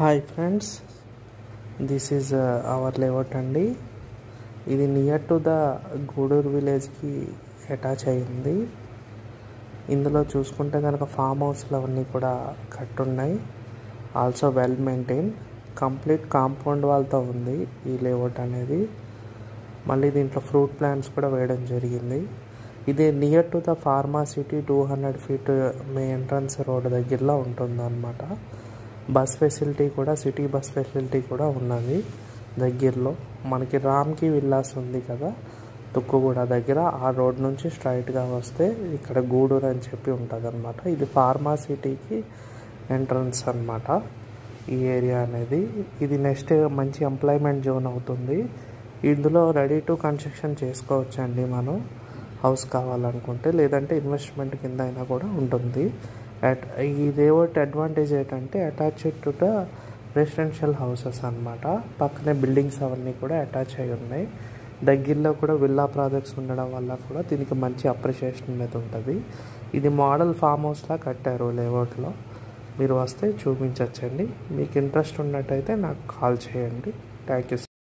hi friends this is our layout అండి ఇది near to the Gudur విలేజ్కి అటాచ్ అయ్యింది ఇందులో చూసుకుంటే కనుక ఫామ్ హౌస్లు అవన్నీ కూడా కట్టున్నాయి also well maintain complete compound వాళ్ళతో ఉంది ఈ లేఅవుట్ అనేది మళ్ళీ దీంట్లో ఫ్రూట్ ప్లాంట్స్ కూడా వేయడం జరిగింది ఇది near to the pharma city two hundred feet main entrance road దగ్గరలో ఉంటుంది అనమాట బస్ ఫెసిలిటీ కూడా సిటీ బస్ ఫెసిలిటీ కూడా ఉన్నది దగ్గరలో మనకి రామ్కి విల్లాస్ ఉంది కదా తుక్కుగూడ దగ్గర ఆ రోడ్ నుంచి స్ట్రైట్గా వస్తే ఇక్కడ గూడూరు అని చెప్పి ఉంటుంది అనమాట ఇది ఫార్మా సిటీకి ఎంట్రన్స్ అనమాట ఈ ఏరియా అనేది ఇది నెక్స్ట్ మంచి ఎంప్లాయ్మెంట్ జోన్ అవుతుంది ఇందులో రెడీ టు కన్స్ట్రక్షన్ చేసుకోవచ్చండి మనం హౌస్ కావాలనుకుంటే లేదంటే ఇన్వెస్ట్మెంట్ కింద అయినా కూడా ఉంటుంది అట్ ఈ లేఅవుట్ అడ్వాంటేజ్ ఏంటంటే attached to the residential houses అనమాట పక్కనే బిల్డింగ్స్ అవన్నీ కూడా అటాచ్ అయి ఉన్నాయి దగ్గరలో కూడా విల్లా ప్రాజెక్ట్స్ ఉండడం వల్ల కూడా దీనికి మంచి అప్రిషియేషన్ అనేది ఉంటుంది ఇది మోడల్ ఫామ్ హౌస్లా కట్టారు లేఅవుట్లో మీరు వస్తే చూపించవచ్చండి మీకు ఇంట్రెస్ట్ ఉన్నట్టయితే నాకు కాల్ చేయండి థ్యాంక్ యూ